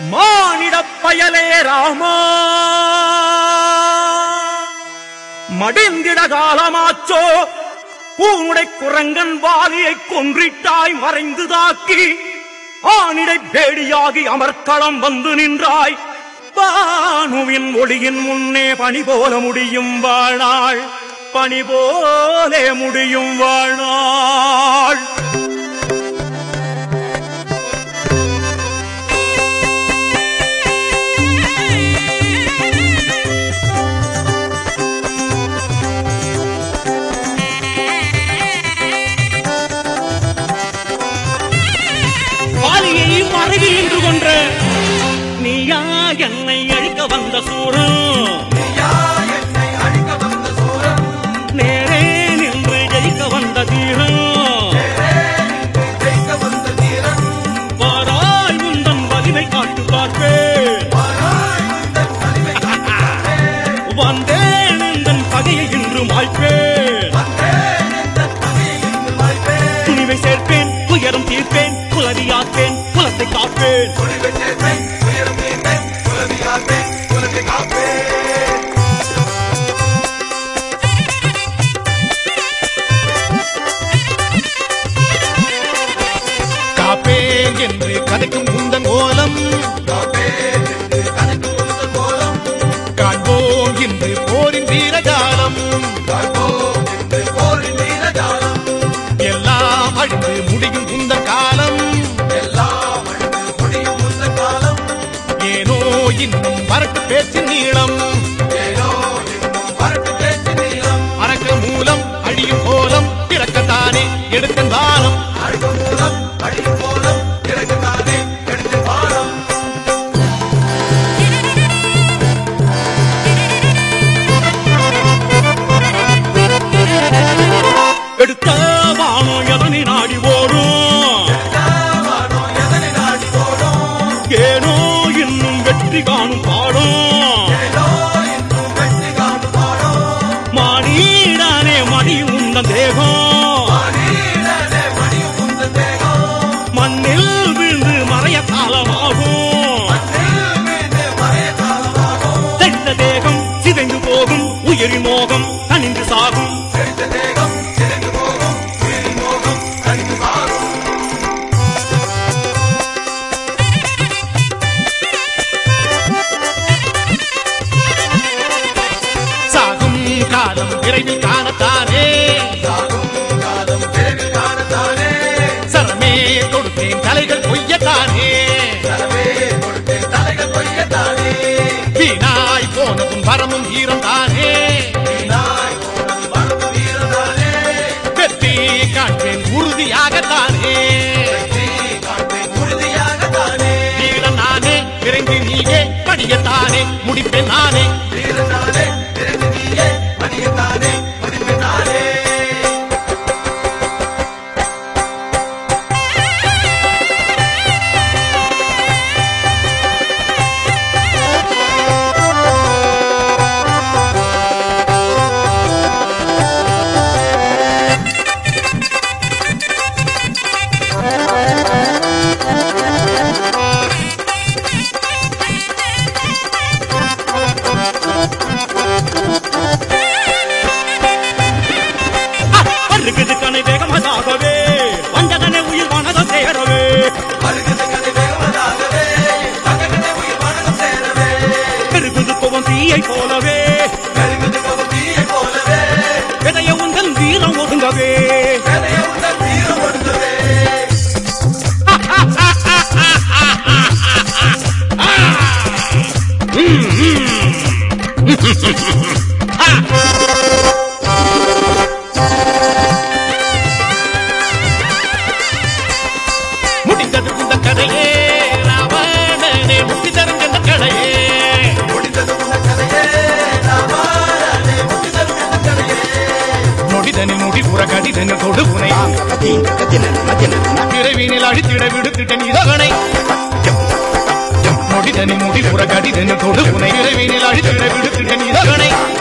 மானிடப் பயலே ராமா மடிந்திட காலமாச்சோ பூனுடை குரங்கன் வாலியை கொன்றிட்டாய் மறைந்து தாக்கி ஆனிடை பேடியாகி அமர்க்களம் வந்து நின்றாய் பானுவின் ஒளியின் முன்னே பணி போல முடியும் வாழ்நாள் பணி போலே முடியும் வாழ்நாள் வாலியை மறைவில் நின்று கொன்ற நீயா என்னை அழிக்க வந்த சூரன் நேரே நின்று ஜெயிக்க வந்த தீரன் வாராய் உந்தன் வலிமை காட்டு பார்ப்பேன் வந்தேன் உந்தன் பகையை இன்று மாய்ப்பேன் துணிவை சேர்ப்பேன் துயரம் தீர்ப்பேன் குலவியாப்பேன் குலத்தை காப்பேன் காப்பேன் என்று கதைக்கும் உந்தன் ஓலம் காண்போம் இன்று போரின் வீரஜாலம் எல்லாம் அழிந்து முடியும் உந்தன் காலம் ஏனோ இன்னும் வரட்டு பேச்சின் நீளம் அரக்க மூலம் அழியும் கோலம் பிறக்கத்தானே எடுத்தன் வானம் எடுத்த வானம் எதனை நாடி ஓடும் ஏனோ இன்னும் வெற்றி காணும் பாடும் மானீடானே மணி உந்த தேகம் மண்ணில் விழுந்து மறைய காலமாகும் செத்த தேகம் சிதைந்து போகும் உயிரின் மோகம் தனிந்து சாகும் சாகும் காலம் விரைவில் காணத்தானே சரமே கொடுத்தேன் தலைகள் பொய்யத்தானே வீணாய் போனதும் வரமும் வீரம் தானே வெற்றி காண்பேன் உறுதியாகத்தானே வீரன் நானே விரைந்து நீயே படியத்தானே முடிப்பேன் நானே வருகுது கனை வேகமதாகவே வஞ்சகனை உயிர் மனத சேரவே பெருகுது கோவம் தீயை போலவே விதைய உந்தன் வீரம் ஒடுங்கவே முடிந்தது இந்த கதையே ராவணனே முக்தி தரும் என்ற கதையே நொடிதனில் முடிவுற கடிதனில் தொடு உனை பிறவினில் அழித்திட விடுத்திட்ட இதகனை நொடிதனில் முடிவுற கடிதனில் தொடு உனை பிறவினில் அழித்திட விடுத்திட்ட இதகனை